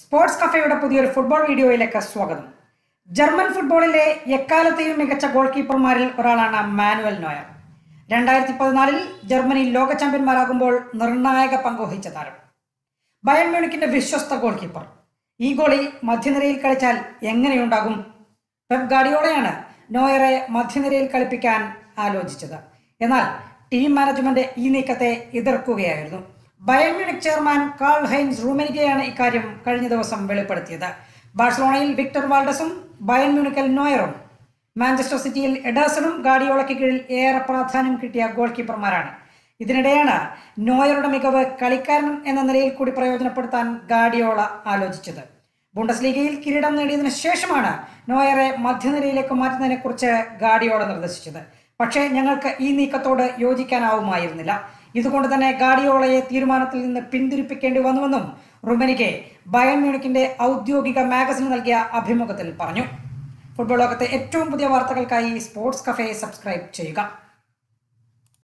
sports കഫേയുടെ പുതിയൊരു football വീഡിയോയിലേക്ക് സ്വാഗതം ജർമ്മൻ ഫുട്ബോളിലെ എക്കാലത്തെയും മികച്ച ഗോൾ കീപ്പർമാരിൽ ഒരാളാണ് മാനുവൽ നോയർ രണ്ടായിരത്തി പതിനാലിൽ ജർമ്മനി ലോക ചാമ്പ്യന്മാരാകുമ്പോൾ നിർണായക പങ്കുവഹിച്ച താരം ബയൺ മ്യൂണിക്കിന്റെ വിശ്വസ്ത ഗോൾ കീപ്പർ ഈ ഗോളി മധ്യനിരയിൽ കളിച്ചാൽ എങ്ങനെയുണ്ടാകും പെപ് ഗാഡിയോളയാണ് നോയറെ മധ്യനിരയിൽ കളിപ്പിക്കാൻ ആലോചിച്ചത് എന്നാൽ ടീം മാനേജ്മെന്റ് ഈ നീക്കത്തെ എതിർക്കുകയായിരുന്നു Bayern Munich chairman Karl Heinz റൂമനികയാണ് ഇക്കാര്യം കഴിഞ്ഞ ദിവസം വെളിപ്പെടുത്തിയത് ബാഴ്സലോണയിൽ വിക്ടർ വാൾഡസും ബയൺ മ്യൂണിക്കൽ നോയറും മാഞ്ചസ്റ്റർ സിറ്റിയിൽ എഡേഴ്സണും ഗാഡിയോളയ്ക്ക് കീഴിൽ ഏറെ പ്രാധാന്യം കിട്ടിയ ഗോൾ കീപ്പർമാരാണ് ഇതിനിടെയാണ് നോയറുടെ മികവ് കളിക്കാരൻ എന്ന നിലയിൽ കൂടി പ്രയോജനപ്പെടുത്താൻ ഗാഡിയോള ആലോചിച്ചത് ബുണ്ടസ് ലീഗയിൽ കിരീടം നേടിയതിനു ശേഷമാണ് നോയറെ മധ്യനിരയിലേക്ക് മാറ്റുന്നതിനെക്കുറിച്ച് ഗാഡിയോള നിർദ്ദേശിച്ചത് പക്ഷേ ഞങ്ങൾക്ക് ഈ നീക്കത്തോട് യോജിക്കാനാവുമായിരുന്നില്ല ഇതുകൊണ്ട് തന്നെ ഗാഡിയോളയെ തീരുമാനത്തിൽ നിന്ന് പിന്തിരിപ്പിക്കേണ്ടി വന്നുവെന്നും റുമനിക്ക് ബയൺ മ്യൂണിക്കിന്റെ ഔദ്യോഗിക മാഗസിന് നൽകിയ അഭിമുഖത്തിൽ പറഞ്ഞു ഫുട്ബോൾ ലോകത്തെ ഏറ്റവും പുതിയ വാർത്തകൾക്കായി സ്പോർട്സ് കഫേ സബ്സ്ക്രൈബ് ചെയ്യുക